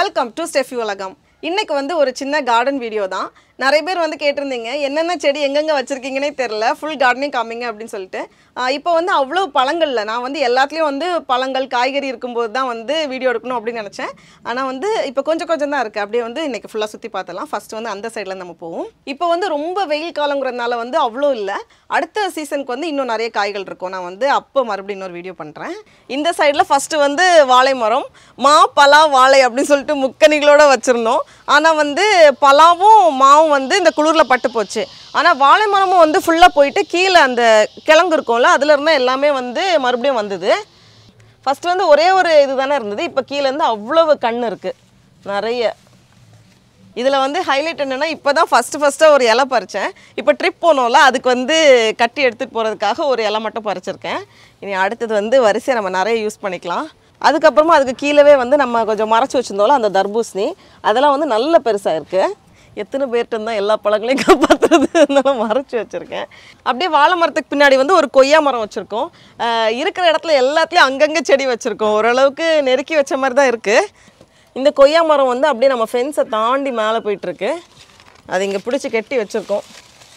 Welcome to Steffi உலகம் இன்னைக்கு வந்து ஒரு சின்ன கார்டன் வீடியோ தான் நிறைய பேர் வந்து கேட்டிருந்தீங்க என்னென்ன செடி எங்கெங்கே வச்சுருக்கீங்கன்னே தெரில ஃபுல் கார்டனிங் காமிங்க அப்படின்னு சொல்லிட்டு ஆஹ் இப்போ வந்து அவ்வளோ பழங்கள்ல நான் வந்து எல்லாத்துலேயும் வந்து பழங்கள் காய்கறி இருக்கும்போது தான் வந்து வீடியோ எடுக்கணும் அப்படின்னு நினச்சேன் ஆனால் வந்து இப்போ கொஞ்சம் கொஞ்சம் தான் இருக்குது அப்படியே வந்து இன்னைக்கு ஃபுல்லாக சுற்றி பார்த்தலாம் ஃபர்ஸ்ட் வந்து அந்த சைடில் நம்ம போவோம் இப்போ வந்து ரொம்ப வெயில் காலங்கிறதுனால வந்து அவ்வளோ இல்லை அடுத்த சீசனுக்கு வந்து இன்னும் நிறைய காய்கள் இருக்கும் நான் வந்து அப்போ மறுபடியும் இன்னொரு வீடியோ பண்ணுறேன் இந்த சைடில் ஃபஸ்ட்டு வந்து வாழை மரம் மா பலா வாழை அப்படின்னு சொல்லிட்டு முக்கணிகளோட வச்சுருந்தோம் ஆனால் வந்து பலாவும் மாவும் வந்து இந்த குளிரில் பட்டு போச்சு ஆனால் வாழை மரமும் வந்து ஃபுல்லாக போயிட்டு கீழே அந்த கிழங்கு இருக்கும்ல அதில் இருந்தால் எல்லாமே வந்து மறுபடியும் வந்தது ஃபஸ்ட்டு வந்து ஒரே ஒரு இது தானே இருந்தது இப்போ கீழேருந்து அவ்வளவு கண் இருக்குது நிறைய இதில் வந்து ஹைலைட் என்னென்னா இப்போ தான் ஃபஸ்ட்டு ஃபஸ்ட்டாக ஒரு இலை பறித்தேன் இப்போ ட்ரிப் போனோம்ல அதுக்கு வந்து கட்டி எடுத்துகிட்டு போகிறதுக்காக ஒரு இலை மட்டும் பறிச்சிருக்கேன் இனி அடுத்தது வந்து வரிசையை நம்ம நிறைய யூஸ் பண்ணிக்கலாம் அதுக்கப்புறமா அதுக்கு கீழவே வந்து நம்ம கொஞ்சம் மறைச்சி வச்சுருந்தோம்ல அந்த தர்பூசணி அதெல்லாம் வந்து நல்ல பெருசாக இருக்குது எத்தனை பேர்கிட்ட இருந்தால் எல்லா பழங்களையும் காப்பாற்றுறது அதனால மறைச்சி வச்சுருக்கேன் அப்படியே வாழை மரத்துக்கு பின்னாடி வந்து ஒரு கொய்யா மரம் வச்சுருக்கோம் இருக்கிற இடத்துல எல்லாத்துலேயும் அங்கங்கே செடி வச்சுருக்கோம் ஓரளவுக்கு நெருக்கி வச்ச மாதிரி தான் இருக்குது இந்த கொய்யா மரம் வந்து அப்படியே நம்ம ஃபென்ஸை தாண்டி மேலே போயிட்டுருக்கு அது இங்கே பிடிச்சி கட்டி வச்சுருக்கோம்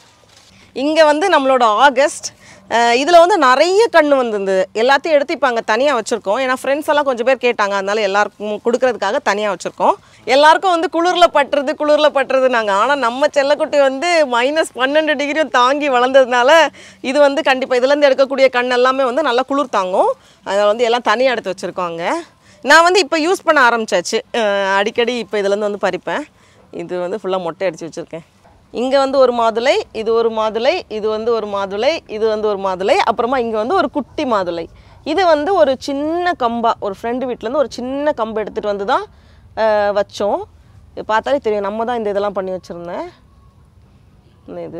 இங்கே வந்து நம்மளோட ஆகஸ்ட் இதில் வந்து நிறைய கன்று வந்திருந்தது எல்லாத்தையும் எடுத்து இப்போ அங்கே தனியாக வச்சுருக்கோம் ஏன்னா ஃப்ரெண்ட்ஸ் எல்லாம் கொஞ்சம் பேர் கேட்டாங்க அதனால எல்லாருக்கும் கொடுக்கறதுக்காக தனியாக வச்சுருக்கோம் எல்லாருக்கும் வந்து குளிரில் பட்டுறது குளிரில் பட்டுறது நாங்கள் ஆனால் நம்ம செல்லக்குட்டி வந்து மைனஸ் பன்னெண்டு டிகிரியும் தாங்கி வளர்ந்ததுனால இது வந்து கண்டிப்பாக இதுலேருந்து எடுக்கக்கூடிய கண் எல்லாமே வந்து நல்லா குளிர் தாங்கும் அதை வந்து எல்லாம் தனியாக எடுத்து வச்சுருக்கோம் அங்கே நான் வந்து இப்போ யூஸ் பண்ண ஆரம்பிச்சாச்சு அஹ் அடிக்கடி இப்போ இதுலேருந்து வந்து பறிப்பேன் இது வந்து ஃபுல்லாக மொட்டை அடித்து வச்சுருக்கேன் இங்கே வந்து ஒரு மாதுளை இது ஒரு மாதுளை இது வந்து ஒரு மாதுளை இது வந்து ஒரு மாதுளை அப்புறமா இங்கே வந்து ஒரு குட்டி மாதுளை இது வந்து ஒரு சின்ன கம்பா ஒரு ஃப்ரெண்டு வீட்டிலேருந்து ஒரு சின்ன கம்பு எடுத்துகிட்டு வந்து தான் அஹ், வச்சோம் இது பார்த்தாலே தெரியும் நம்ம தான் இந்த இதெல்லாம் பண்ணி வச்சுருந்தேன் இந்த இது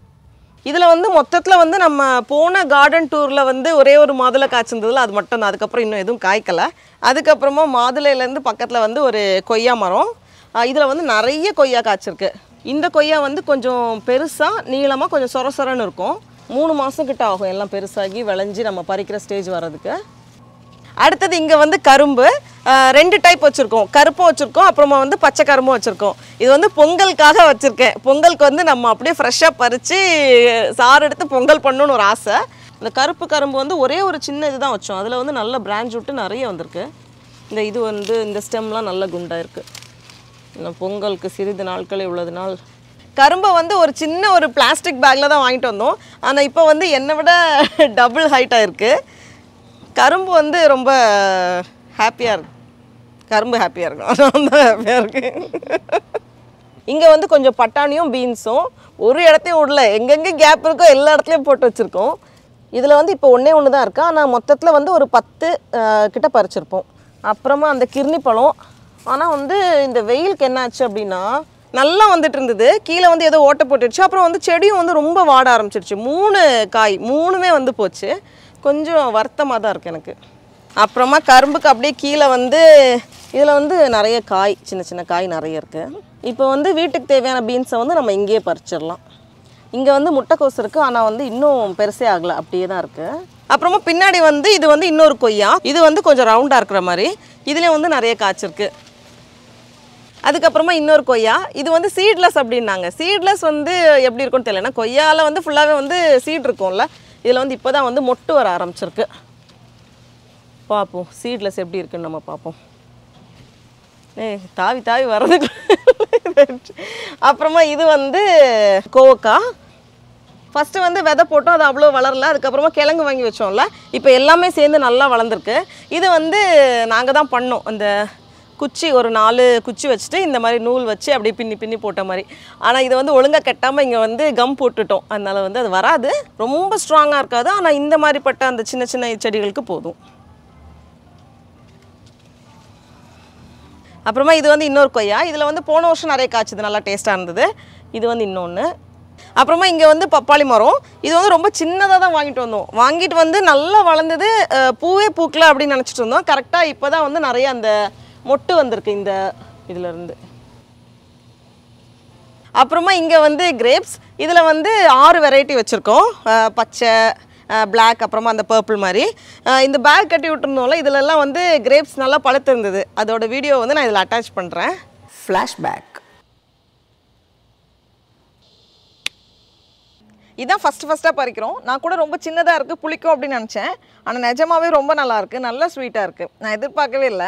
இதில் வந்து மொத்தத்தில் வந்து நம்ம போன கார்டன் டூரில் வந்து ஒரே ஒரு மாதுளை காய்ச்சிருந்ததுல அது மட்டும் தான் அதுக்கப்புறம் இன்னும் எதுவும் காய்க்கலை அதுக்கப்புறமா மாதுளையிலேருந்து பக்கத்தில் வந்து ஒரு கொய்யா மரம் இதில் வந்து நிறைய கொய்யா காய்ச்சிருக்கு இந்த கொய்யா வந்து கொஞ்சம் பெருசாக நீளமாக கொஞ்சம் சொர சொரன்னு இருக்கும் மூணு மாதம் கிட்ட ஆகும் எல்லாம் பெருசாகி விளைஞ்சி நம்ம பறிக்கிற ஸ்டேஜ் வர்றதுக்கு அடுத்தது இங்கே வந்து கரும்பு அஹ், ரெண்டு டைப் வச்சுருக்கோம் கருப்பும் வச்சுருக்கோம் அப்புறமா வந்து பச்சை கரும்பும் வச்சுருக்கோம் இது வந்து பொங்கலுக்காக வச்சுருக்கேன் பொங்கலுக்கு வந்து நம்ம அப்படியே ஃப்ரெஷ்ஷாக பறித்து சாறு எடுத்து பொங்கல் பண்ணணும்னு ஒரு ஆசை இந்த கருப்பு கரும்பு வந்து ஒரே ஒரு சின்ன இதுதான் வச்சோம் அதில் வந்து நல்ல பிரான்ச் விட்டு நிறைய வந்திருக்கு இந்த இது வந்து இந்த ஸ்டெம்லாம் நல்ல குண்டாக இருக்குது இன்னும் பொங்கலுக்கு சிறிது நாட்களே உள்ளது நாள் கரும்பை வந்து ஒரு சின்ன ஒரு பிளாஸ்டிக் பேக்கில் தான் வாங்கிட்டு வந்தோம் ஆனால் இப்போ வந்து என்னை விட டபுள் ஹைட்டாக இருக்குது கரும்பு வந்து ரொம்ப ஹாப்பியாக இருக்கு கரும்பு ஹாப்பியாக இருக்கும் ரொம்ப ஹாப்பியாக இருக்கு இங்கே வந்து கொஞ்சம் பட்டாணியும் பீன்ஸும் ஒரு இடத்தையும் விடல எங்கெங்கே கேப் இருக்கோ எல்லா இடத்துலையும் போட்டு வச்சுருக்கோம் இதில் வந்து இப்போ ஒன்றே ஒன்று தான் இருக்கு ஆனால் மொத்தத்தில் வந்து ஒரு பத்து அஹ், கிட்ட பறிச்சிருப்போம் அப்புறமா அந்த கிர்னி பழம் ஆனால் வந்து இந்த வெயிலுக்கு என்ன ஆச்சு அப்படின்னா நல்லா வந்துட்டு இருந்தது கீழே வந்து ஏதோ ஓட்டை போட்டுடுச்சு அப்புறம் வந்து செடியும் வந்து ரொம்ப வாட ஆரம்பிச்சிருச்சு மூணு காய் மூணுமே வந்து போச்சு கொஞ்சம் வருத்தமாக தான் இருக்குது எனக்கு அப்புறமா கரும்புக்கு அப்படியே கீழே வந்து இதில் வந்து நிறைய காய் சின்ன சின்ன காய் நிறைய இருக்குது இப்போ வந்து வீட்டுக்கு தேவையான பீன்ஸை வந்து நம்ம இங்கேயே பறிச்சிடலாம் இங்கே வந்து முட்டைக்கோஸ் இருக்குது ஆனால் வந்து இன்னும் பெருசே ஆகலை அப்படியே தான் இருக்குது அப்புறமா பின்னாடி வந்து இது வந்து இன்னொரு கொய்யா இது வந்து கொஞ்சம் ரவுண்டாக இருக்கிற மாதிரி இதுலேயும் வந்து நிறைய காய்ச்சிருக்கு அதுக்கப்புறமா இன்னொரு கொய்யா இது வந்து சீட்லெஸ் அப்படின்னாங்க சீட்லெஸ் வந்து எப்படி இருக்கும்னு தெரியல ஏன்னா கொய்யாவில் வந்து ஃபுல்லாகவே வந்து சீட் இருக்கும்ல இதில் வந்து இப்போ தான் வந்து மொட்டு வர ஆரம்பிச்சிருக்கு பார்ப்போம் சீட்லெஸ் எப்படி இருக்குன்னு நம்ம பார்ப்போம் ஏய் தாவி தாவி வர்றதுக்கு அப்புறமா இது வந்து கோவக்கா ஃபஸ்ட்டு வந்து விதை போட்டோம் அது அவ்வளோ வளரல அதுக்கப்புறமா கிழங்கு வாங்கி வச்சோம்ல இப்போ எல்லாமே சேர்ந்து நல்லா வளர்ந்துருக்கு இது வந்து நாங்கள் தான் பண்ணோம் அந்த குச்சி ஒரு நாலு குச்சி வச்சுட்டு இந்த மாதிரி நூல் வச்சு அப்படியே பின்னி பின்னி போட்ட மாதிரி ஆனால் இதை வந்து ஒழுங்காக கட்டாமல் இங்கே வந்து கம் போட்டுட்டோம் அதனால வந்து அது வராது ரொம்ப ஸ்ட்ராங்காக இருக்காது ஆனால் இந்த மாதிரிப்பட்ட அந்த சின்ன சின்ன செடிகளுக்கு போதும் அப்புறமா இது வந்து இன்னொரு கொய்யா இதில் வந்து போன வருஷம் நிறைய காய்ச்சது நல்லா டேஸ்ட்டாக இருந்தது இது வந்து இன்னொன்று அப்புறமா இங்கே வந்து பப்பாளி மரம் இது வந்து ரொம்ப சின்னதாக தான் வாங்கிட்டு வந்தோம் வாங்கிட்டு வந்து நல்லா வளர்ந்தது அஹ், பூவே பூக்கல அப்படின்னு நினச்சிட்டு இருந்தோம் கரெக்டாக இப்போ தான் வந்து நிறைய அந்த மொட்டு வந்திருக்கு இந்த இதிலேருந்து அப்புறமா இங்கே வந்து கிரேப்ஸ் இதில் வந்து ஆறு வெரைட்டி வச்சுருக்கோம் பச்சை பிளாக் அப்புறமா அந்த பர்பிள் மாதிரி அஹ் இந்த பேக் கட்டி விட்டுருந்தோம்ல இதுலலாம் வந்து கிரேப்ஸ் நல்லா பழுத்து இருந்தது அதோட வீடியோ வந்து நான் இதில் அட்டாச் பண்ணுறேன் ஃப்ளாஷ்பேக் இதான் ஃபஸ்ட்டு ஃபஸ்ட்டாக பறிக்கிறோம் நான் கூட ரொம்ப சின்னதாக இருக்குது புளிக்கும் அப்படின்னு நினச்சேன் ஆனால் நிஜமாவே ரொம்ப நல்லா இருக்குது நல்லா ஸ்வீட்டாக இருக்குது நான் எதிர்பார்க்கவே இல்லை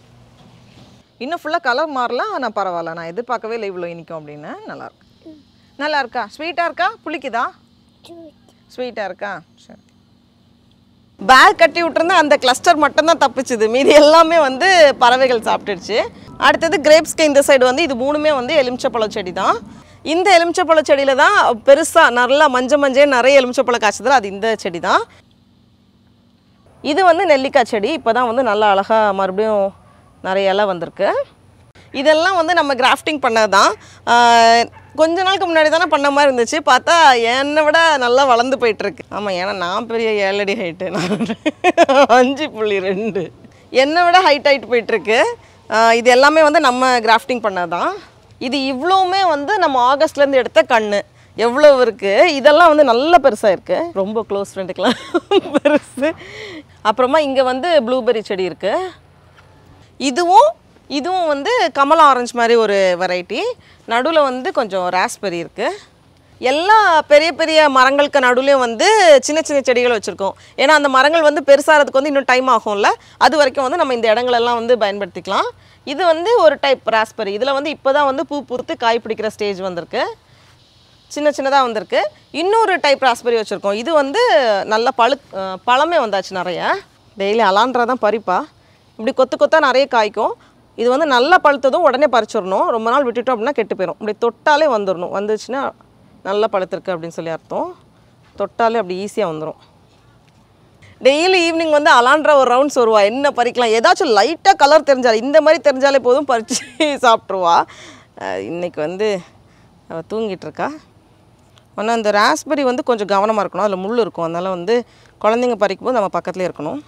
இன்னும் ஃபுல்லாக கலர் மாறல ஆனால் பரவாயில்ல நான் எதிர்பார்க்கவே இல்லை இவ்வளோ இனிக்கும் அப்படின்னு நல்லா இருக்கு நல்லா இருக்கா ஸ்வீட்டாக இருக்கா புளிக்குதா ஸ்வீட்டாக இருக்கா சரி பேக் கட்டி விட்டுருந்தா அந்த கிளஸ்டர் மட்டும்தான் தப்பிச்சுது மீதி எல்லாமே வந்து பறவைகள் சாப்பிட்டுடுச்சு அடுத்தது கிரேப்ஸ்க்கு இந்த சைடு வந்து இது மூணுமே வந்து எலுமிச்சப்பழ செடி தான் இந்த எலுமிச்சப்பழ செடியில் தான் பெருசாக நல்லா மஞ்ச மஞ்சே நிறைய எலுமிச்சப்பழம் காய்ச்சதுல அது இந்த செடி தான் இது வந்து நெல்லிக்காய் செடி இப்போ தான் வந்து நல்லா அழகாக மறுபடியும் நிறைய இலை வந்திருக்கு இதெல்லாம் வந்து நம்ம கிராஃப்டிங் பண்ணது தான் ஆஹ் கொஞ்ச நாளுக்கு முன்னாடி தானே பண்ண மாதிரி இருந்துச்சு பார்த்தா என்னை விட நல்லா வளர்ந்து போயிட்டுருக்கு ஆமாம் ஏன்னா நான் பெரிய ஏழடி ஹைட்டு நான் அஞ்சு புள்ளி ரெண்டு என்னை விட ஹைட் ஆகிட்டு போயிட்டுருக்கு ஆஹ் இது எல்லாமே வந்து நம்ம கிராஃப்டிங் பண்ணது தான் இது இவ்வளோவுமே வந்து நம்ம ஆகஸ்ட்லேருந்து எடுத்த கண்ணு எவ்வளோ இருக்குது இதெல்லாம் வந்து நல்ல பெருசாக இருக்குது ரொம்ப க்ளோஸ் ஃப்ரெண்டுக்கெலாம் பெருசு அப்புறமா இங்கே வந்து ப்ளூபெர்ரி செடி இருக்குது இதுவும் இதுவும் வந்து கமலா ஆரஞ்சு மாதிரி ஒரு வெரைட்டி நடுவில் வந்து கொஞ்சம் ராஸ்பெரி இருக்குது எல்லா பெரிய பெரிய மரங்களுக்கு நடுவுலையும் வந்து சின்ன சின்ன செடிகள் வச்சுருக்கோம் ஏன்னா அந்த மரங்கள் வந்து பெருசாகிறதுக்கு வந்து இன்னும் டைம் ஆகும்ல அது வரைக்கும் வந்து நம்ம இந்த இடங்களெல்லாம் வந்து பயன்படுத்திக்கலாம் இது வந்து ஒரு டைப் ராஸ்பெரி இதில் வந்து இப்போ தான் வந்து பூ பூத்து காய் பிடிக்கிற ஸ்டேஜ் வந்திருக்கு சின்ன சின்னதாக வந்திருக்கு இன்னொரு டைப் ராஸ்பெரி வச்சுருக்கோம் இது வந்து நல்ல பழு அஹ் பழமே வந்தாச்சு நிறைய டெய்லி அலான்றா தான் பறிப்பா இப்படி கொத்து கொத்தாக நிறைய காய்க்கும் இது வந்து நல்லா பழுத்ததும் உடனே பறிச்சிடணும் ரொம்ப நாள் விட்டுட்டோம் அப்படின்னா கெட்டு போயிடும் இப்படி தொட்டாலே வந்துடணும் வந்துச்சுன்னா நல்லா பழுத்திருக்கு அப்படின்னு சொல்லி அர்த்தம் தொட்டாலே அப்படி ஈஸியாக வந்துடும் டெய்லி ஈவினிங் வந்து அலான்ற ஒரு ரவுண்ட்ஸ் வருவா என்ன பறிக்கலாம் ஏதாச்சும் லைட்டாக கலர் தெரிஞ்சாலே இந்த மாதிரி தெரிஞ்சாலே போதும் பறித்து சாப்பிட்ருவா அஹ் இன்னைக்கு வந்து அவள் தூங்கிட்டு இருக்கா ஆனால் அந்த ராஸ்பெரி வந்து கொஞ்சம் கவனமாக இருக்கணும் அதில் முள் இருக்கும் அதனால் வந்து குழந்தைங்க பறிக்கும் போது நம்ம பக்கத்துலேயே இருக்கணும்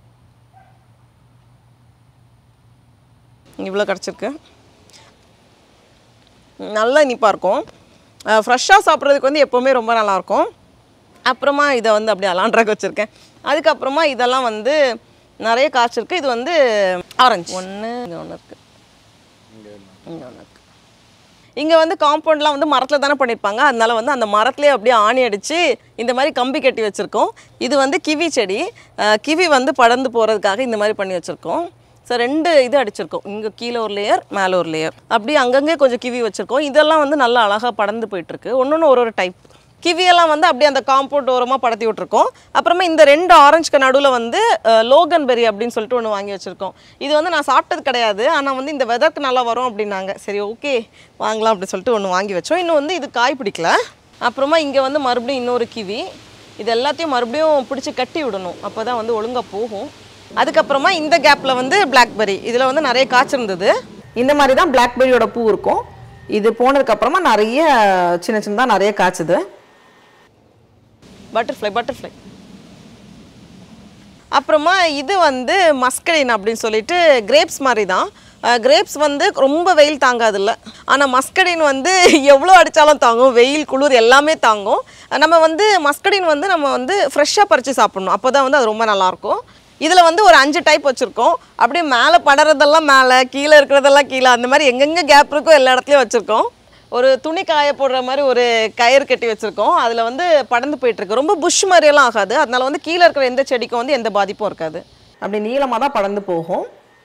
இவ்வளோ கிடச்சிருக்கு நல்லா இனிப்பாக இருக்கும் ஃப்ரெஷ்ஷாக சாப்பிட்றதுக்கு வந்து எப்போவுமே ரொம்ப நல்லாயிருக்கும் அப்புறமா இதை வந்து அப்படியே அலான்ட்ராக்கு வச்சுருக்கேன் அதுக்கப்புறமா இதெல்லாம் வந்து நிறைய காய்ச்சிருக்கு இது வந்து ஆரஞ்சு ஒன்று இங்கே ஒன்று இருக்குது இங்கே ஒன்று இருக்குது இங்கே வந்து காம்பவுண்ட்லாம் வந்து மரத்தில் தானே பண்ணியிருப்பாங்க அதனால வந்து அந்த மரத்துலேயே அப்படியே ஆணி அடித்து இந்த மாதிரி கம்பி கட்டி வச்சுருக்கோம் இது வந்து கிவி செடி அஹ் கிவி வந்து படர்ந்து போகிறதுக்காக இந்த மாதிரி பண்ணி வச்சுருக்கோம் ஸோ ரெண்டு இது அடிச்சிருக்கோம் இங்கே கீழே ஒரு லேயர் மேலே ஒரு லேயர் அப்படி அங்கங்கே கொஞ்சம் கிவி வச்சுருக்கோம் இதெல்லாம் வந்து நல்லா அழகாக படர்ந்து போயிட்டுருக்கு ஒன்று ஒன்று ஒரு ஒரு டைப் கிவியெல்லாம் வந்து அப்படியே அந்த காம்பவுண்ட் ஓரமாக படத்தி விட்ருக்கோம் அப்புறமா இந்த ரெண்டு ஆரஞ்சுக்கு நடுவில் வந்து அஹ், லோகன் பெரி அப்படின்னு சொல்லிட்டு ஒன்று வாங்கி வச்சுருக்கோம் இது வந்து நான் சாப்பிட்டது கிடையாது ஆனால் வந்து இந்த வெதருக்கு நல்லா வரும் அப்படின்னாங்க சரி ஓகே வாங்கலாம் அப்படின்னு சொல்லிட்டு ஒன்று வாங்கி வச்சோம் இன்னும் வந்து இது காய் பிடிக்கல அப்புறமா இங்கே வந்து மறுபடியும் இன்னொரு கிவி இது எல்லாத்தையும் மறுபடியும் பிடிச்சி கட்டி விடணும் அப்போ தான் வந்து ஒழுங்காக போகும் அதுக்கப்புறமா இந்த கேப்பில் வந்து பிளாக்பெரி இதில் வந்து நிறைய காய்ச்சிருந்தது இந்த மாதிரி தான் பிளாக்பெரியோட பூ இருக்கும் இது போனதுக்கு அப்புறமா நிறைய சின்ன சின்னதாக நிறைய காய்ச்சுது பட்டர்ஃப்ளை பட்டர்ஃப்ளை அப்புறமா இது வந்து மஸ்கடின் அப்படின்னு சொல்லிட்டு கிரேப்ஸ் மாதிரி தான் கிரேப்ஸ் வந்து ரொம்ப வெயில் தாங்காதுல்ல ஆனால் மஸ்கடின் வந்து எவ்வளோ அடித்தாலும் தாங்கும் வெயில் குளிர் எல்லாமே தாங்கும் நம்ம வந்து மஸ்கடின் வந்து நம்ம வந்து ஃப்ரெஷ்ஷாக பறித்து சாப்பிட்ணும் அப்போ தான் வந்து அது ரொம்ப நல்லாயிருக்கும் இதில் வந்து ஒரு அஞ்சு டைப் வச்சுருக்கோம் அப்படியே மேலே படறதெல்லாம் மேலே கீழே இருக்கிறதெல்லாம் கீழே அந்த மாதிரி எங்கெங்கே கேப் இருக்கோ எல்லா இடத்துலையும் வச்சுருக்கோம் ஒரு துணி காய போடுற மாதிரி ஒரு கயிறு கட்டி வச்சுருக்கோம் அதில் வந்து படர்ந்து போயிட்டுருக்கு ரொம்ப புஷ் மாதிரியெல்லாம் ஆகாது அதனால வந்து கீழே இருக்கிற எந்த செடிக்கும் வந்து எந்த பாதிப்பும் இருக்காது அப்படி நீளமாக தான் படர்ந்து போகும்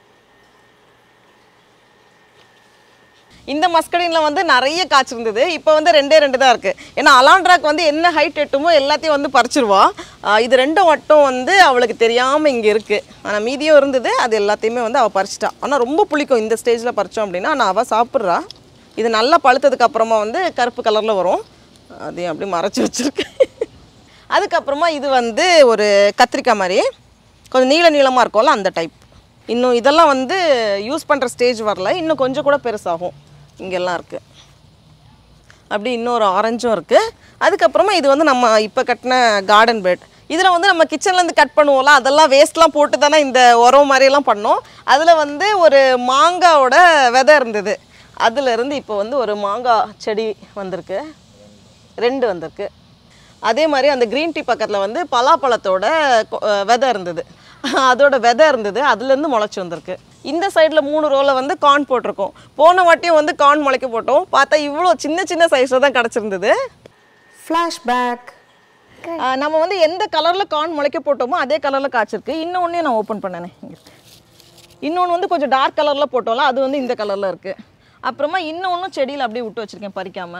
இந்த மஸ்கடினில் வந்து நிறைய காய்ச்சிருந்தது இப்போ வந்து ரெண்டே ரெண்டு தான் இருக்குது ஏன்னா அலாண்ட்ராக்கு வந்து என்ன ஹைட் எட்டுமோ எல்லாத்தையும் வந்து பறிச்சிருவா ஆஹ் இது ரெண்டும் மட்டும் வந்து அவளுக்கு தெரியாமல் இங்கே இருக்குது ஆனால் மீதியும் இருந்தது அது எல்லாத்தையுமே வந்து அவள் பறிச்சிட்டா ஆனால் ரொம்ப புளிக்கும் இந்த ஸ்டேஜில் பறித்தோம் அப்படின்னா ஆனால் அவள் சாப்பிட்றா இது நல்லா பழுத்ததுக்கு அப்புறமா வந்து கருப்பு கலரில் வரும் அதையும் அப்படி மறைச்சி வச்சுருக்கேன் அதுக்கப்புறமா இது வந்து ஒரு கத்திரிக்காய் மாதிரி கொஞ்சம் நீள நீளமாக இருக்கும்ல அந்த டைப் இன்னும் இதெல்லாம் வந்து யூஸ் பண்ணுற ஸ்டேஜ் வரல இன்னும் கொஞ்சம் கூட பெருசாகும் இங்கெல்லாம் இருக்குது அப்படி இன்னொரு ஆரஞ்சும் இருக்குது அதுக்கப்புறமா இது வந்து நம்ம இப்போ கட்டின கார்டன் பெட் இதில் வந்து நம்ம கிச்சன்லேருந்து கட் பண்ணுவோம்ல அதெல்லாம் வேஸ்ட்லாம் போட்டு தானே இந்த உரம் மாதிரியெல்லாம் பண்ணோம் அதில் வந்து ஒரு மாங்காவோட விதை இருந்தது அதுலேருந்து இப்போ வந்து ஒரு மாங்காய் செடி வந்திருக்கு ரெண்டு வந்திருக்கு அதே மாதிரி அந்த க்ரீன் டீ பக்கத்தில் வந்து பலாப்பழத்தோட கொ- அஹ் விதை இருந்தது அதோட விதை இருந்தது அதுலேருந்து முளைச்சி வந்திருக்கு இந்த சைடில் மூணு ரோவில் வந்து கார்ன் போட்டிருக்கோம் போன வாட்டியும் வந்து கார்ன் முளைக்க போட்டோம் பார்த்தா இவ்வளோ சின்ன சின்ன சைஸில் தான் கிடச்சிருந்தது ஃப்ளாஷ்பேக் ஆஹ் நம்ம வந்து எந்த கலரில் கார்ன் முளைக்க போட்டோமோ அதே கலரில் காய்ச்சிருக்கு இன்னொன்னே நான் ஓப்பன் பண்ணனே இங்க இருக்கு. இன்னொன்று வந்து கொஞ்சம் டார்க் கலரில் போட்டோம்ல அது வந்து இந்த கலரில் இருக்குது அப்புறமா இன்னொன்றும் செடியில் அப்படியே விட்டு வச்சுருக்கேன் பறிக்காம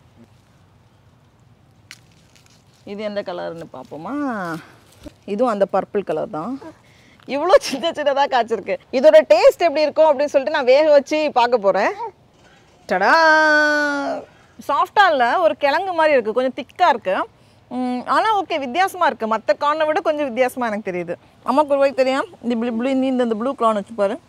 இது எந்த கலர்னு பார்ப்போமா இதுவும் அந்த பர்பிள் கலர் தான் இவ்வளோ சின்ன சின்னதாக காய்ச்சிருக்கு இதோட டேஸ்ட் எப்படி இருக்கும் அப்படின்னு சொல்லிட்டு நான் வேக வச்சு பார்க்க போகிறேன் டடா சாஃப்டாக இல்லை ஒரு கிழங்கு மாதிரி இருக்குது கொஞ்சம் திக்காக இருக்குது ஆனால் ஓகே வித்தியாசமாக இருக்குது மற்ற கார்னை விட கொஞ்சம் வித்தியாசமாக எனக்கு தெரியுது அம்மாக்கு ஒரு வாய்க்கு தெரியும் இந்த ப்ளூ ப்ளூ இந்த இந்த ப்ளூ கார்ன் வச்சு பாரு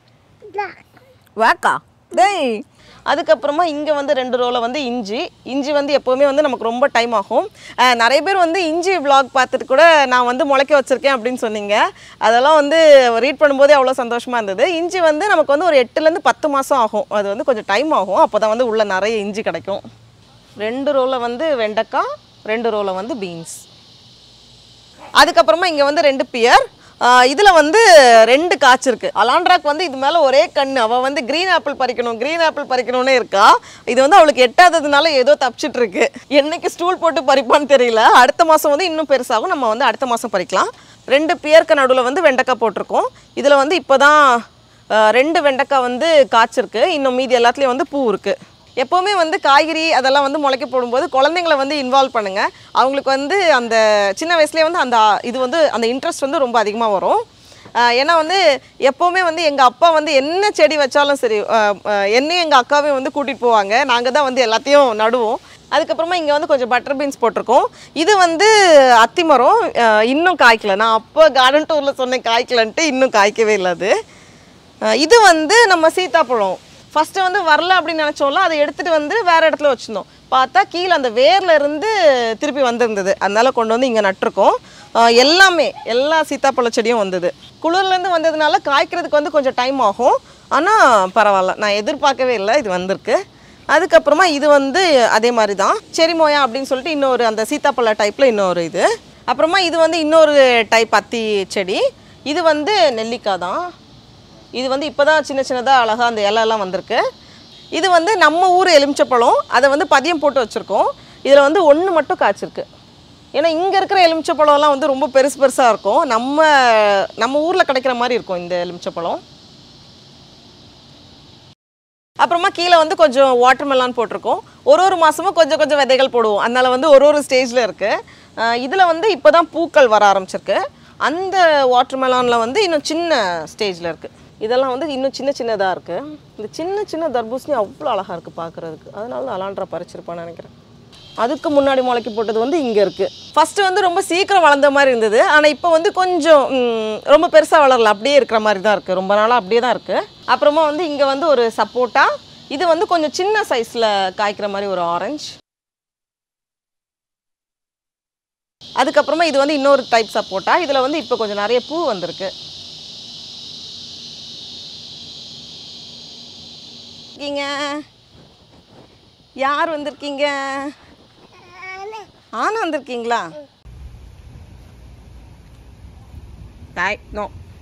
வேக்கா டேய் அதுக்கப்புறமா இங்கே வந்து ரெண்டு ரோவில் வந்து இஞ்சி இஞ்சி வந்து எப்போவுமே வந்து நமக்கு ரொம்ப டைம் ஆகும் அஹ் நிறைய பேர் வந்து இஞ்சி vlog பார்த்துட்டு கூட நான் வந்து முளைக்க வச்சுருக்கேன் அப்படின்னு சொன்னீங்க அதெல்லாம் வந்து ரீட் பண்ணும்போதே அவ்வளோ சந்தோஷமாக இருந்தது இஞ்சி வந்து நமக்கு வந்து ஒரு எட்டுலேருந்து பத்து மாதம் ஆகும் அது வந்து கொஞ்சம் டைம் ஆகும் அப்போ தான் வந்து உள்ள நிறைய இஞ்சி கிடைக்கும் ரெண்டு ரோவில் வந்து வெண்டைக்காய் ரெண்டு ரோவில் வந்து பீன்ஸ் அதுக்கப்புறமா இங்கே வந்து ரெண்டு பியர் இதில் வந்து ரெண்டு காய்ச்சிருக்கு அலாண்ட்ராக்கு வந்து இது மேலே ஒரே கண்ணு அவள் வந்து க்ரீன் ஆப்பிள் பறிக்கணும் க்ரீன் ஆப்பிள் பறிக்கணும்னே இருக்கா இது வந்து அவளுக்கு எட்டாததுனால ஏதோ தப்பிச்சிட்டு இருக்கு என்னைக்கு ஸ்டூல் போட்டு பறிப்பான்னு தெரியல அடுத்த மாதம் வந்து இன்னும் பெருசாகும் நம்ம வந்து அடுத்த மாதம் பறிக்கலாம் ரெண்டு பியருக்கு நடுவில் வந்து வெண்டைக்காய் போட்டிருக்கோம் இதில் வந்து இப்போ தான் ரெண்டு வெண்டைக்காய் வந்து காய்ச்சிருக்கு இன்னும் மீதி எல்லாத்துலேயும் வந்து பூ இருக்குது எப்போவுமே வந்து காய்கறி அதெல்லாம் வந்து முளைக்க போடும்போது குழந்தைங்கள வந்து இன்வால்வ் பண்ணுங்க அவங்களுக்கு வந்து அந்த சின்ன வயசுலேயே வந்து அந்த இது வந்து அந்த இன்ட்ரெஸ்ட் வந்து ரொம்ப அதிகமாக வரும் ஆஹ் ஏன்னா வந்து எப்போவுமே வந்து எங்கள் அப்பா வந்து என்ன செடி வச்சாலும் சரி ஆஹ் ஆஹ் என்னையும் எங்கள் அக்காவையும் வந்து கூட்டிகிட்டு போவாங்க நாங்கள் தான் வந்து எல்லாத்தையும் நடுவோம் அதுக்கப்புறமா இங்கே வந்து கொஞ்சம் பட்டர் பீன்ஸ் போட்டிருக்கோம் இது வந்து அத்திமரம் ஆஹ் இன்னும் காய்க்கல நான் அப்போ கார்டன் டூரில் சொன்னேன் காய்க்கலன்ட்டு இன்னும் காய்க்கவே இல்லை அது அஹ் இது வந்து நம்ம சீத்தாப்பழம் ஃபஸ்ட்டு வந்து வரல அப்படின்னு நினச்சோம்ல அதை எடுத்துகிட்டு வந்து வேறு இடத்துல வச்சுருந்தோம் பார்த்தா கீழே அந்த வேர்ல இருந்து திருப்பி வந்திருந்தது அதனால கொண்டு வந்து இங்கே நட்டிருக்கோம் அஹ் எல்லாமே எல்லா சீத்தாப்பழ செடியும் வந்தது குளிர்லேருந்து வந்ததுனால காய்க்கிறதுக்கு வந்து கொஞ்சம் டைம் ஆகும் ஆனால் பரவாயில்ல நான் எதிர்பார்க்கவே இல்லை இது வந்திருக்கு அதுக்கப்புறமா இது வந்து அதே மாதிரி தான் செரிமோயா அப்படின்னு சொல்லிட்டு இன்னொரு அந்த சீத்தாப்பழ டைப்பில் இன்னொரு இது அப்புறமா இது வந்து இன்னொரு டைப் அத்தி செடி இது வந்து நெல்லிக்காய் தான் இது வந்து இப்போ தான் சின்ன சின்னதாக அழகாக அந்த இலையெல்லாம் வந்திருக்கு இது வந்து நம்ம ஊர் எலுமிச்சப்பழம் அதை வந்து பதியம் போட்டு வச்சுருக்கோம் இதில் வந்து ஒன்று மட்டும் காய்ச்சிருக்கு ஏன்னா இங்கே இருக்கிற எலுமிச்சப்பழம்லாம் வந்து ரொம்ப பெருசு பெருசாக இருக்கும் நம்ம நம்ம ஊரில் கிடைக்கிற மாதிரி இருக்கும் இந்த எலுமிச்சப்பழம் அப்புறமா கீழே வந்து கொஞ்சம் வாட்டர் மெலான் போட்டிருக்கோம் ஒரு ஒரு மாதமும் கொஞ்சம் கொஞ்சம் விதைகள் போடுவோம் அதனால வந்து ஒரு ஒரு ஸ்டேஜில் இருக்குது இதில் வந்து இப்போ தான் பூக்கள் வர ஆரம்பிச்சிருக்கு அந்த வாட்டர் மெலானில் வந்து இன்னும் சின்ன ஸ்டேஜில் இருக்குது இதெல்லாம் வந்து இன்னும் சின்ன சின்னதாக இருக்குது இந்த சின்ன சின்ன தர்பூசணி அவ்வளோ அழகாக இருக்குது பார்க்குறதுக்கு அதனால தான் அலான்றா பறிச்சிருப்பான்னு நினைக்கிறேன் அதுக்கு முன்னாடி முளைக்கி போட்டது வந்து இங்கே இருக்குது ஃபஸ்ட்டு வந்து ரொம்ப சீக்கிரம் வளர்ந்த மாதிரி இருந்தது ஆனால் இப்போ வந்து கொஞ்சம் ம், ரொம்ப பெருசாக வளரல அப்படியே இருக்கிற மாதிரி தான் இருக்குது ரொம்ப நாளாக அப்படியே தான் இருக்குது அப்புறமா வந்து இங்கே வந்து ஒரு சப்போட்டா இது வந்து கொஞ்சம் சின்ன சைஸில் காய்க்கிற மாதிரி ஒரு ஆரஞ்சு அதுக்கப்புறமா இது வந்து இன்னொரு டைப் சப்போட்டா இதில் வந்து இப்போ கொஞ்சம் நிறைய பூ வந்திருக்கு இருக்கீங்க யார் வந்திருக்கீங்க ஆனா வந்திருக்கீங்களா தாய் நோ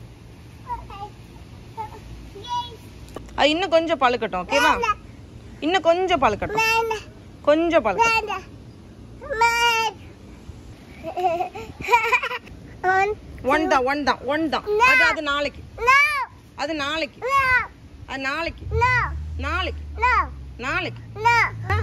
அது இன்னும் கொஞ்சம் பழுக்கட்டும் ஓகேவா இன்னும் கொஞ்சம் பழுக்கட்டும் கொஞ்சம் பழுக்கட்டும் ஒன் தான் ஒன் தான் ஒன் தான் அது அது நாளைக்கு அது நாளைக்கு அது நாளைக்கு நாளைக்கு நாளைக்கு ஆ.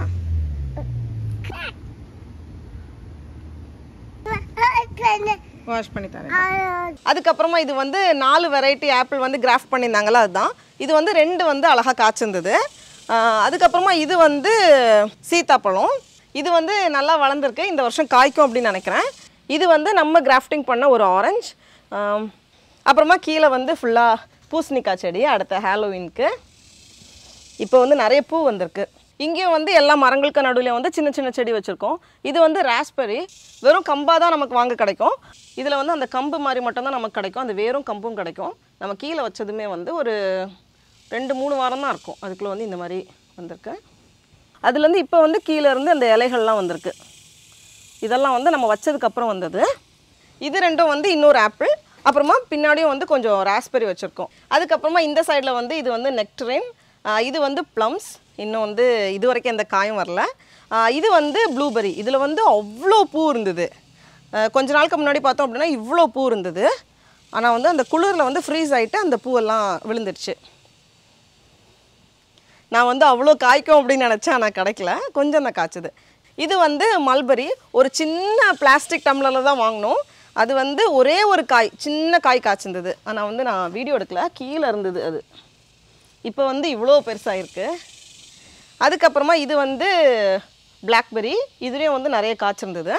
வாஷ் பண்ணி தரேன் அதுக்கப்புறமா இது வந்து நாலு வெரைட்டி ஆப்பிள் வந்து கிராஃப்ட் பண்ணியிருந்தாங்களா அதுதான் இது வந்து ரெண்டு வந்து அழகாக காய்ச்சிருந்தது ஆஹ் அதுக்கப்புறமா இது வந்து சீத்தாப்பழம் இது வந்து நல்லா வளர்ந்துருக்கு இந்த வருஷம் காய்க்கும் அப்படின்னு நினைக்கிறேன் இது வந்து நம்ம கிராஃப்டிங் பண்ண ஒரு ஆரஞ்சு அப்புறமா கீழே வந்து ஃபுல்லாக பூசணிக்காய் செடி அடுத்த ஹாலோவின்க்கு இப்போ வந்து நிறைய பூ வந்திருக்கு இங்கேயும் வந்து எல்லா மரங்களுக்கு நடுவில் வந்து சின்ன சின்ன செடி வச்சுருக்கோம் இது வந்து ராஸ்பெரி வெறும் கம்பாக தான் நமக்கு வாங்க கிடைக்கும் இதில் வந்து அந்த கம்பு மாதிரி மட்டும்தான் நமக்கு கிடைக்கும் அந்த வேரும் கம்பும் கிடைக்கும் நம்ம கீழே வச்சதுமே வந்து ஒரு ரெண்டு மூணு வாரம் தான் இருக்கும் அதுக்குள்ளே வந்து இந்த மாதிரி வந்திருக்கு அதுலேருந்து இப்போ வந்து கீழே இருந்து அந்த இலைகள்லாம் வந்திருக்கு இதெல்லாம் வந்து நம்ம வச்சதுக்கப்புறம் வந்தது இது ரெண்டும் வந்து இன்னொரு ஆப்பிள் அப்புறமா பின்னாடியும் வந்து கொஞ்சம் ராஸ்பெரி வச்சுருக்கோம் அதுக்கப்புறமா இந்த சைடில் வந்து இது வந்து நெக்டரின் இது வந்து ப்ளம்ஸ் இன்னும் வந்து இது வரைக்கும் எந்த காயும் வரல ஆஹ் இது வந்து ப்ளூபெரி இதில் வந்து அவ்வளோ பூ இருந்தது ஆஹ் கொஞ்ச நாளுக்கு முன்னாடி பார்த்தோம் அப்படின்னா இவ்வளோ பூ இருந்தது ஆனால் வந்து அந்த குளிரில் வந்து ஃப்ரீஸ் ஆகிட்டு அந்த பூவெல்லாம் விழுந்துடுச்சு நான் வந்து அவ்வளோ காய்க்கும் அப்படின்னு நினச்சேன் ஆனால் கிடைக்கல கொஞ்சம் தான் காய்ச்சது இது வந்து மல்பரி ஒரு சின்ன பிளாஸ்டிக் டம்ளரில் தான் வாங்கினோம் அது வந்து ஒரே ஒரு காய் சின்ன காய் காய்ச்சிருந்தது ஆனால் வந்து நான் வீடியோ எடுக்கல கீழே இருந்தது அது இப்போ வந்து இவ்வளோ பெருசாகிருக்கு அதுக்கப்புறமா இது வந்து பிளாக்பெரி இதுலேயும் வந்து நிறைய காய்ச்சிருந்தது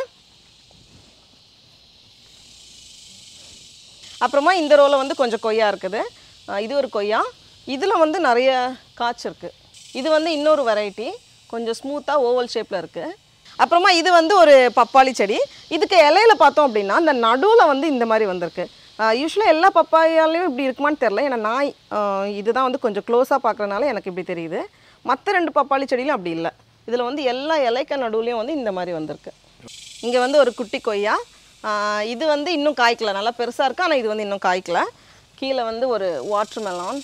அப்புறமா இந்த ரோவில் வந்து கொஞ்சம் கொய்யா இருக்குது அஹ் இது ஒரு கொய்யா இதில் வந்து நிறைய காய்ச்சிருக்கு இது வந்து இன்னொரு வெரைட்டி கொஞ்சம் ஸ்மூத்தாக ஓவல் ஷேப்பில் இருக்குது அப்புறமா இது வந்து ஒரு பப்பாளி செடி இதுக்கு இலையில பார்த்தோம் அப்படின்னா இந்த நடுவில் வந்து இந்த மாதிரி வந்திருக்கு யூஸ்வலாக எல்லா பப்பாயாலையும் இப்படி இருக்குமான்னு தெரில ஏன்னா நான் அஹ் இதுதான் வந்து கொஞ்சம் க்ளோஸாக பார்க்குறதுனால எனக்கு இப்படி தெரியுது மற்ற ரெண்டு பப்பாளி செடியிலும் அப்படி இல்லை இதில் வந்து எல்லா இலைக்க நடுவுலையும் வந்து இந்த மாதிரி வந்திருக்கு இங்கே வந்து ஒரு குட்டி கொய்யா ஆஹ் இது வந்து இன்னும் காய்க்கல நல்லா பெருசாக இருக்கு ஆனால் இது வந்து இன்னும் காய்க்கல கீழே வந்து ஒரு வாட்டர் மெலான்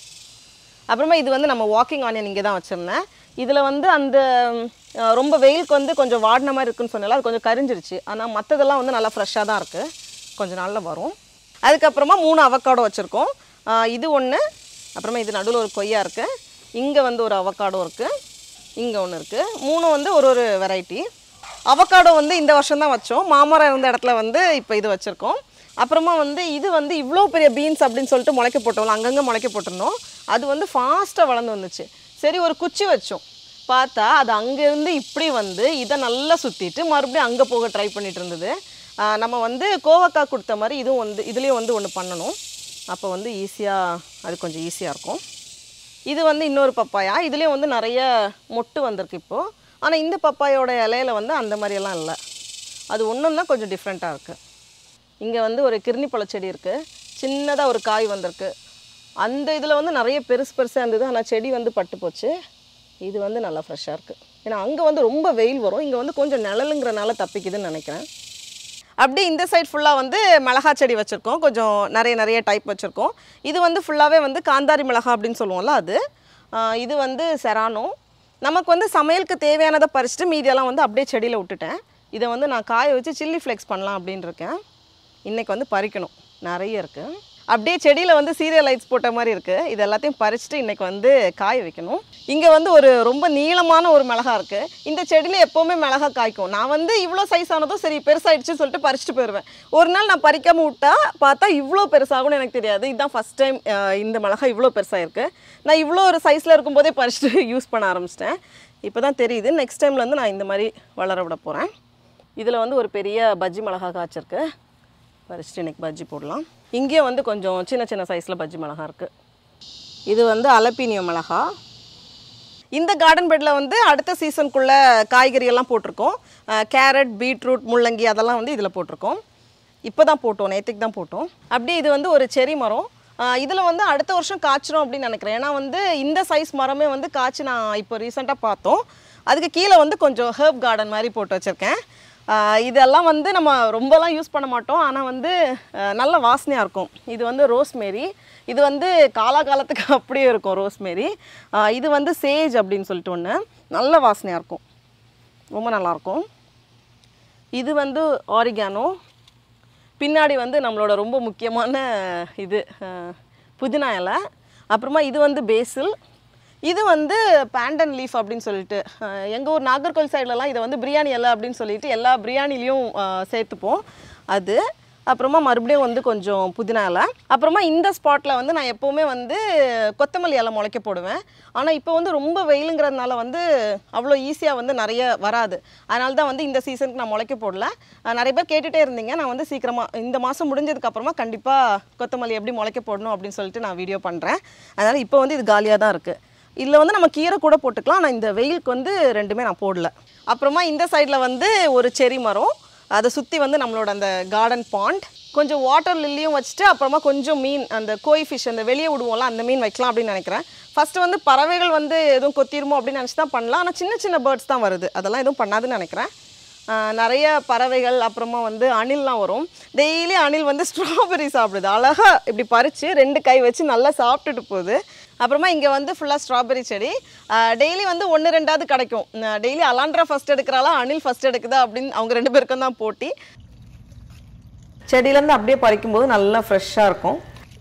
அப்புறமா இது வந்து நம்ம வாக்கிங் ஆனியன் இங்கே தான் வச்சுருந்தேன் இதில் வந்து அந்த ம், அஹ் ரொம்ப வெயிலுக்கு வந்து கொஞ்சம் வாடின மாதிரி இருக்குன்னு சொன்னால அது கொஞ்சம் கரிஞ்சிருச்சு ஆனால் மற்றதெல்லாம் வந்து நல்லா ஃப்ரெஷ்ஷாக தான் இருக்குது கொஞ்ச நாளில் வரும் அதுக்கப்புறமா மூணு அவக்காடோ வச்சுருக்கோம் இது ஒன்று அப்புறமா இது நடுவில் ஒரு கொய்யா இருக்குது இங்கே வந்து ஒரு அவக்காடோ இருக்குது இங்கே ஒன்று இருக்குது மூணு வந்து ஒரு ஒரு வெரைட்டி அவக்காடோ வந்து இந்த வருஷம் தான் வச்சோம் மாமரம் இருந்த இடத்துல வந்து இப்போ இது வச்சுருக்கோம் அப்புறமா வந்து இது வந்து இவ்வளோ பெரிய பீன்ஸ் அப்படின்னு சொல்லிட்டு முளைக்க போட்டோம்ல அங்கங்கே முளைக்க போட்டிருந்தோம் அது வந்து ஃபாஸ்ட்டாக வளர்ந்து வந்துச்சு சரி ஒரு குச்சி வச்சோம் பார்த்தா அது அங்கேருந்து இப்படி வந்து இதை நல்லா சுற்றிட்டு மறுபடியும் அங்கே போக ட்ரை பண்ணிட்டு இருந்தது ஆஹ் நம்ம வந்து கோவக்காய் கொடுத்த மாதிரி இதுவும் வந்து இதுலேயும் வந்து ஒன்று பண்ணணும் அப்போ வந்து ஈஸியாக அது கொஞ்சம் ஈஸியாக இருக்கும் இது வந்து இன்னொரு பப்பாயா இதுலேயும் வந்து நிறைய மொட்டு வந்திருக்கு இப்போது ஆனால் இந்த பப்பாயோட இலையில வந்து அந்த மாதிரியெல்லாம் இல்லை அது ஒன்றும் தான் கொஞ்சம் டிஃப்ரெண்ட்டாக இருக்குது இங்கே வந்து ஒரு கிருணி செடி இருக்குது சின்னதாக ஒரு காய் வந்திருக்கு அந்த இதில் வந்து நிறைய பெருசு பெருசாக இருந்தது ஆனால் செடி வந்து பட்டு போச்சு இது வந்து நல்லா ஃப்ரெஷ்ஷாக இருக்குது ஏன்னா அங்கே வந்து ரொம்ப வெயில் வரும் இங்கே வந்து கொஞ்சம் நிழலுங்கிறனால தப்பிக்குதுன்னு நினைக்கிறேன் அப்படியே இந்த சைடு ஃபுல்லாக வந்து மிளகா செடி வச்சுருக்கோம் கொஞ்சம் நிறைய நிறைய டைப் வச்சுருக்கோம் இது வந்து ஃபுல்லாகவே வந்து காந்தாரி மிளகா அப்படின்னு சொல்லுவோம்ல அது ஆஹ் இது வந்து செரானோ நமக்கு வந்து சமையலுக்கு தேவையானதை பறிச்சுட்டு மீதியெல்லாம் வந்து அப்படியே செடியில் விட்டுட்டேன் இதை வந்து நான் காய வச்சு சில்லி ஃப்ளேக்ஸ் பண்ணலாம் அப்படின்னு இருக்கேன் இன்றைக்கி வந்து பறிக்கணும் நிறைய இருக்குது அப்படியே செடியில் வந்து சீரியல் லைட்ஸ் போட்ட மாதிரி இருக்குது இது எல்லாத்தையும் பறிச்சுட்டு இன்றைக்கி வந்து காய வைக்கணும் இங்கே வந்து ஒரு ரொம்ப நீளமான ஒரு மிளகா இருக்குது இந்த செடியில் எப்போவுமே மிளகா காய்க்கும் நான் வந்து இவ்வளோ சைஸ் ஆனதும் சரி பெருசாயிடுச்சுன்னு சொல்லிட்டு பறிச்சுட்டு போயிடுவேன் ஒரு நாள் நான் பறிக்காமல் விட்டா பார்த்தா இவ்வளோ பெருசாகும்னு எனக்கு தெரியாது இதுதான் ஃபஸ்ட் டைம் இந்த மிளகா இவ்வளோ பெருசாயிருக்கு நான் இவ்வளோ ஒரு சைஸில் இருக்கும்போதே பறிச்சுட்டு யூஸ் பண்ண ஆரம்பிச்சிட்டேன் இப்போ தான் தெரியுது நெக்ஸ்ட் டைம்லேருந்து நான் இந்த மாதிரி வளர விட போகிறேன் இதில் வந்து ஒரு பெரிய பஜ்ஜி மிளகா காய்ச்சிருக்கு பறிச்சுட்டு இன்னைக்கு பஜ்ஜி போடலாம் இங்கேயும் வந்து கொஞ்சம் சின்ன சின்ன சைஸில் பஜ்ஜி மிளகா இருக்குது இது வந்து அலப்பீனியோ மிளகா இந்த கார்டன் பெட்டில் வந்து அடுத்த சீசனுக்குள்ளே காய்கறி எல்லாம் போட்டிருக்கோம் கேரட் பீட்ரூட் முள்ளங்கி அதெல்லாம் வந்து இதில் போட்டிருக்கோம் இப்போ தான் போட்டோம் நேற்றுக்கு தான் போட்டோம் அப்படியே இது வந்து ஒரு செரி மரம் இதில் வந்து அடுத்த வருஷம் காய்ச்சிரும் அப்படின்னு நினைக்கிறேன் ஏன்னா வந்து இந்த சைஸ் மரமே வந்து காய்ச்சி நான் இப்போ ரீசெண்டாக பார்த்தோம் அதுக்கு கீழே வந்து கொஞ்சம் ஹெர்ப் கார்டன் மாதிரி போட்டு வச்சுருக்கேன் ஆஹ் இதெல்லாம் வந்து நம்ம ரொம்பலாம் யூஸ் பண்ண மாட்டோம் ஆனால் வந்து ஆஹ் நல்ல வாசனையாக இருக்கும் இது வந்து ரோஸ்மேரி இது வந்து காலாகாலத்துக்கு அப்படியே இருக்கும் ரோஸ்மேரி ஆஹ் இது வந்து சேஜ் அப்படின்னு சொல்லிட்டு ஒன்று நல்ல வாசனையாக இருக்கும் ரொம்ப நல்லாயிருக்கும் இது வந்து ஆரிகானோ பின்னாடி வந்து நம்மளோட ரொம்ப முக்கியமான இது அஹ், புதினா இலை அப்புறமா இது வந்து பேசில் இது வந்து பேண்டன் லீஃப் அப்படின்னு சொல்லிட்டு எங்கள் ஊர் நாகர்கோவில் சைட்லலாம் இதை வந்து பிரியாணி இலை அப்படின்னு சொல்லிட்டு எல்லா பிரியாணிலையும் அஹ், சேர்த்துப்போம் அது அப்புறமா மறுபடியும் வந்து கொஞ்சம் புதினா இலை அப்புறமா இந்த ஸ்பாட்டில் வந்து நான் எப்போவுமே வந்து கொத்தமல்லி இலை முளைக்க போடுவேன் ஆனால் இப்போ வந்து ரொம்ப வெயிலுங்கிறதுனால வந்து அவ்வளோ ஈஸியாக வந்து நிறைய வராது அதனால தான் வந்து இந்த சீசனுக்கு நான் முளைக்க போடல அஹ் நிறைய பேர் கேட்டுகிட்டே இருந்தீங்க நான் வந்து சீக்கிரமாக இந்த மாதம் முடிஞ்சதுக்கப்புறமா கண்டிப்பாக கொத்தமல்லி எப்படி முளைக்க போடணும் அப்படின்னு சொல்லிட்டு நான் வீடியோ பண்ணுறேன் அதனால் இப்போ வந்து இது காலியாக தான் இருக்குது இதில் வந்து நம்ம கீரை கூட போட்டுக்கலாம் ஆனால் இந்த வெயிலுக்கு வந்து ரெண்டுமே நான் போடல அப்புறமா இந்த சைடில் வந்து ஒரு செரி மரம் அதை சுற்றி வந்து நம்மளோட அந்த கார்டன் பாண்ட் கொஞ்சம் வாட்டர் லில்லியும் வச்சுட்டு அப்புறமா கொஞ்சம் மீன் அந்த கோய் ஃபிஷ் அந்த வெளியே விடுவோம்ல அந்த மீன் வைக்கலாம் அப்படின்னு நினைக்கிறேன் ஃபஸ்ட்டு வந்து பறவைகள் வந்து எதுவும் கொத்திருமோ அப்படின்னு நினச்சி தான் பண்ணலாம் ஆனால் சின்ன சின்ன பேர்ட்ஸ் தான் வருது அதெல்லாம் எதுவும் பண்ணாதுன்னு நினைக்கிறேன் ஆஹ் நிறைய பறவைகள் அப்புறமா வந்து அணில்லாம் வரும் டெய்லி அணில் வந்து ஸ்ட்ராபெரி சாப்பிடுது அழகா இப்படி பறித்து ரெண்டு கை வச்சு நல்லா சாப்பிட்டுட்டு போகுது அப்புறமா இங்கே வந்து ஃபுல்லாக ஸ்ட்ராபெரி செடி டெய்லி வந்து ஒன்று ரெண்டாவது கிடைக்கும் டெய்லி அலாண்ட்ரா ஃபஸ்ட் எடுக்கிறாளா அணில் ஃபஸ்ட் எடுக்குதா அப்படின்னு அவங்க ரெண்டு பேருக்கும் தான் போட்டி செடியிலேருந்து அப்படியே பறிக்கும்போது நல்லா ஃப்ரெஷ்ஷாக இருக்கும்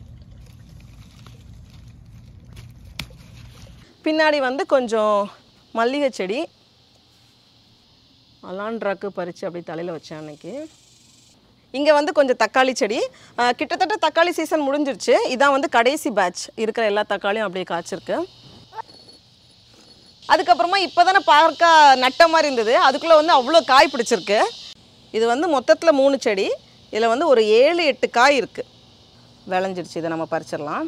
பின்னாடி வந்து கொஞ்சம் மல்லிகை செடி அலாண்ட்ராக்கு பறித்து அப்படி தலையில் வச்சேன் அன்னைக்கு இங்கே வந்து கொஞ்சம் தக்காளி செடி ஆஹ் கிட்டத்தட்ட தக்காளி சீசன் முடிஞ்சிருச்சு இதான் வந்து கடைசி பேட்ச் இருக்கிற எல்லா தக்காளியும் அப்படியே காய்ச்சிருக்கு அதுக்கப்புறமா இப்போ தானே பார்க்க நட்ட மாதிரி இருந்தது அதுக்குள்ளே வந்து அவ்வளோ காய் பிடிச்சிருக்கு இது வந்து மொத்தத்தில் மூணு செடி இதில் வந்து ஒரு ஏழு எட்டு காய் இருக்குது விளைஞ்சிருச்சு இதை நம்ம பறிச்சிடலாம்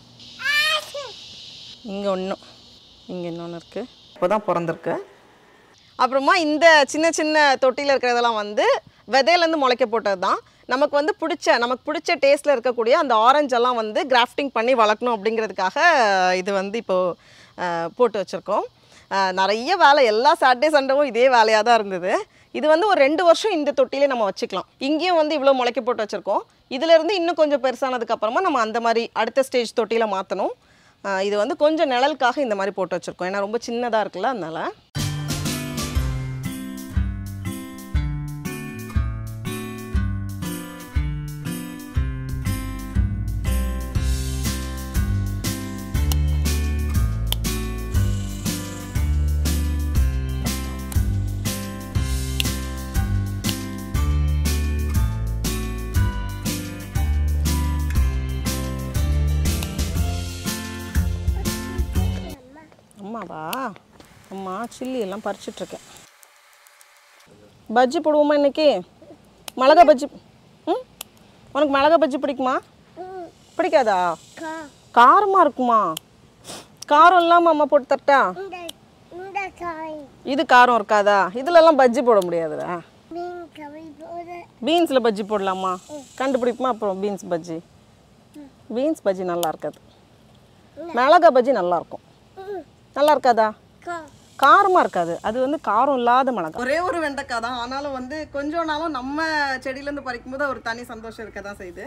இங்கே ஒன்றும் இங்கே இன்னொன்று இருக்குது இப்போ தான் பிறந்திருக்கு அப்புறமா இந்த சின்ன சின்ன தொட்டியில் இருக்கிறதெல்லாம் வந்து விதையிலேருந்து முளைக்க போட்டது தான் நமக்கு வந்து பிடிச்ச நமக்கு பிடிச்ச டேஸ்ட்டில் இருக்கக்கூடிய அந்த ஆரஞ்செல்லாம் வந்து கிராஃப்டிங் பண்ணி வளர்க்கணும் அப்படிங்கிறதுக்காக இது வந்து இப்போது போட்டு வச்சுருக்கோம் நிறைய வேலை எல்லா சாட்டர்டே சண்டேவும் இதே வேலையாக தான் இருந்தது இது வந்து ஒரு ரெண்டு வருஷம் இந்த தொட்டிலே நம்ம வச்சுக்கலாம் இங்கேயும் வந்து இவ்வளோ முளைக்க போட்டு வச்சுருக்கோம் இதிலேருந்து இன்னும் கொஞ்சம் பெருசானதுக்கப்புறமா நம்ம அந்த மாதிரி அடுத்த ஸ்டேஜ் தொட்டியில் மாற்றணும் இது வந்து கொஞ்சம் நிழலுக்காக இந்த மாதிரி போட்டு வச்சுருக்கோம் ஏன்னா ரொம்ப சின்னதாக இருக்குல்ல அதனால அம்மாவா அம்மா சில்லி எல்லாம் பறிச்சிட்ருக்கேன் பஜ்ஜி போடுவோமா இன்னைக்கு மிளகா பஜ்ஜி ம் உனக்கு மிளகா பஜ்ஜி பிடிக்குமா பிடிக்காதா காரமாக இருக்குமா காரம் இல்லாமல் அம்மா போட்டு தரட்டா இந்த இந்த காய் இது காரம் இருக்காதா இதுலலாம் பஜ்ஜி போட முடியாதுடா மீன் கவி போது பீன்ஸில் பஜ்ஜி போடலாமா கண்டுபிடிக்குமா அப்புறம் பீன்ஸ் பஜ்ஜி பீன்ஸ் பஜ்ஜி நல்லா இருக்காது மிளகா பஜ்ஜி நல்லா இருக்கும் நல்லா இருக்காதா கா காரமாக இருக்காது அது வந்து காரம் இல்லாத மிளகா ஒரே ஒரு வெண்டைக்காய் தான் ஆனாலும் வந்து கொஞ்ச நாளும் நம்ம செடியிலேருந்து பறிக்கும் போது ஒரு தனி சந்தோஷம் இருக்க தான் செய்யுது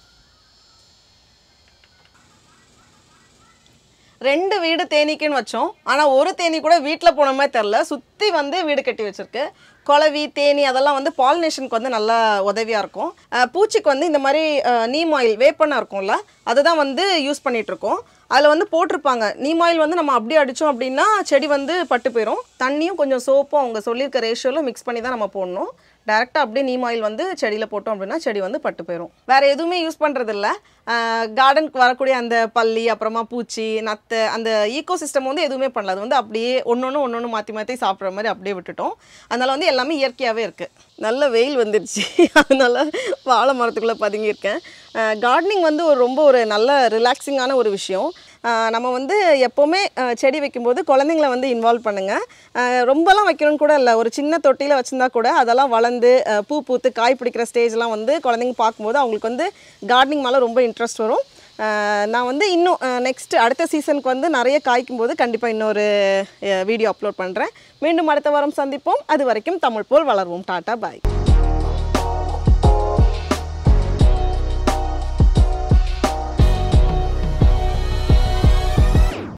ரெண்டு வீடு தேனீக்குன்னு வச்சோம் ஆனால் ஒரு தேனி கூட வீட்டில் போன மாதிரி தெரில சுற்றி வந்து வீடு கட்டி வச்சிருக்கு குளவி தேனி அதெல்லாம் வந்து பாலினேஷனுக்கு வந்து நல்லா உதவியாக இருக்கும் அஹ் பூச்சிக்கு வந்து இந்த மாதிரி நீம் ஆயில் வேப்பெண்ணெய் இருக்கும்ல அதை தான் வந்து யூஸ் பண்ணிட்டு இருக்கோம் அதில் வந்து போட்டிருப்பாங்க நீம் ஆயில் வந்து நம்ம அப்படியே அடித்தோம் அப்படின்னா செடி வந்து பட்டு போயிடும் தண்ணியும் கொஞ்சம் சோப்பும் அவங்க சொல்லியிருக்க ரேஷியோவில் மிக்ஸ் பண்ணி தான் நம்ம போடணும் டேரெக்டாக அப்படியே நீம் ஆயில் வந்து செடியில் போட்டோம் அப்படின்னா செடி வந்து பட்டு போயிடும் வேறு எதுவுமே யூஸ் பண்ணுறதில்ல கார்டனுக்கு வரக்கூடிய அந்த பல்லி அப்புறமா பூச்சி நத்தை அந்த ஈகோ சிஸ்டம் வந்து எதுவுமே பண்ணல அது வந்து அப்படியே ஒன்று ஒன்று ஒன்று ஒன்று மாற்றி மாற்றி சாப்பிட்ற மாதிரி அப்படியே விட்டுட்டோம் அதனால் வந்து எல்லாமே இயற்கையாகவே இருக்குது நல்ல வெயில் வந்துடுச்சு அதனால வாழை மரத்துக்குள்ளே பதுங்கியிருக்கேன் கார்டனிங் வந்து ஒரு ரொம்ப ஒரு நல்ல ரிலாக்ஸிங்கான ஒரு விஷயம் ஆஹ் நம்ம வந்து எப்போவுமே ஆஹ் செடி வைக்கும்போது குழந்தைங்கள வந்து இன்வால்வ் பண்ணுங்கள் ரொம்பலாம் வைக்கணும்னு கூட இல்லை ஒரு சின்ன தொட்டியில் வச்சுருந்தா கூட அதெல்லாம் வளர்ந்து ஆஹ் பூ பூத்து காய் பிடிக்கிற ஸ்டேஜ்லாம் வந்து குழந்தைங்க பார்க்கும்போது அவங்களுக்கு வந்து கார்டனிங் மேலே ரொம்ப இன்ட்ரெஸ்ட் வரும் ஆஹ் நான் வந்து இன்னும் நெக்ஸ்ட் அடுத்த சீசனுக்கு வந்து நிறைய காய்க்கும் போது கண்டிப்பாக இன்னொரு வீடியோ அப்லோட் பண்ணுறேன் மீண்டும் அடுத்த வாரம் சந்திப்போம் அது வரைக்கும் தமிழ் போல் வளர்வோம் டாட்டா பாய்